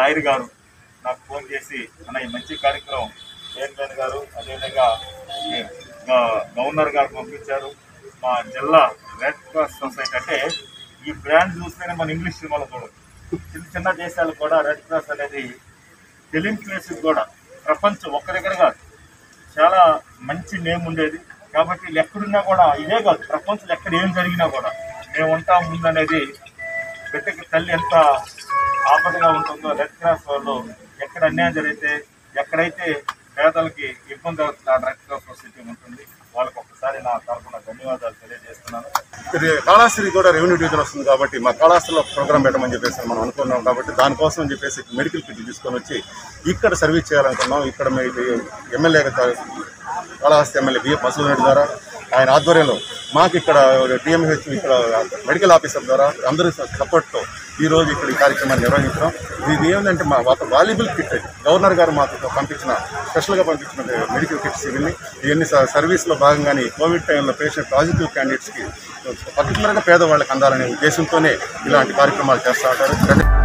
lawyer గారు నాకు phone చేసి అన్న ఈ మంచి కార్యక్రమం చైర్మన్ గారు అదేవిధంగా ఈ గ- గవర్నర్ గారు పంపించారు మా జిల్లా రెడ్ క్రాస్ సొసైటీ అంటే ఈ బ్రాండ్ చూస్తేనే మన ఇంగ్లీష్ సినిమాలో చూడదు చిన్న చిన్న దేశాలు కూడా రెడ్ క్రాస్ అనేది ఫిలిం ప్లేస్ కూడా ప్రపంచం ఒక్క దగ్గర కాదు చాలా మంచి నేమ్ ఉండేది కాబట్టి వీళ్ళు ఎక్కడున్నా కూడా ఇదే కాదు ప్రపంచంలో ఎక్కడ ఏం జరిగినా కూడా మేము ఉంటాం ముందనేది బిడ్డకి తల్లి ఎంత ఆపదగా ఉంటుందో రెడ్ క్రాస్ వాళ్ళు ఎక్కడ అన్యాయం జరిగితే ఎక్కడైతే పేదలకి ఇబ్బంది అవుతుంది ఆ రెడ్ క్రాస్ సొసైటీ ఉంటుంది వాళ్ళకి ఒక్కసారి నా తరఫున ధన్యవాదాలు తెలియజేస్తున్నాను ఇది కాళాస్త్రి కూడా రెవెన్యూ డివిజన్ వస్తుంది కాబట్టి మా కాళాస్త్రిలో ప్రోగ్రామ్ పెట్టమని చెప్పేసి మనం అనుకున్నాం కాబట్టి దానికోసం అని చెప్పేసి మెడికల్ కిట్ తీసుకొని వచ్చి ఇక్కడ సర్వీస్ చేయాలనుకున్నాం ఇక్కడ మీకు MLA Kalahasti MLA BF Masood ద్వారా ఆయన ఆధ్వర్యంలో మాకు ఇక్కడ డిఎంహెచ్ ఇక్కడ మెడికల్ ఆఫీసర్ ద్వారా అందరి సపోర్ట్తో ఈ రోజు ఇక్కడ ఈ కార్యక్రమాన్ని నిర్వహించడం ఇది ఏంటంటే మా ఒక వాల్యుబుల్ కిట్ ఇది గవర్నర్ గారు మాకు పంపించిన స్పెషల్గా పంపించిన మెడికల్ కిట్స్ ఇవన్నీ ఇవన్నీ స- సర్వీస్లో భాగంగానే ఈ కోవిడ్ టైంలో పేషెంట్ పాజిటివ్ క్యాండిడేట్స్కి పర్టికులర్గా పేదవాళ్ళకి అందాలనే ఉద్దేశంతోనే ఇలాంటి కార్యక్రమాలు చేస్తూ ఉంటారు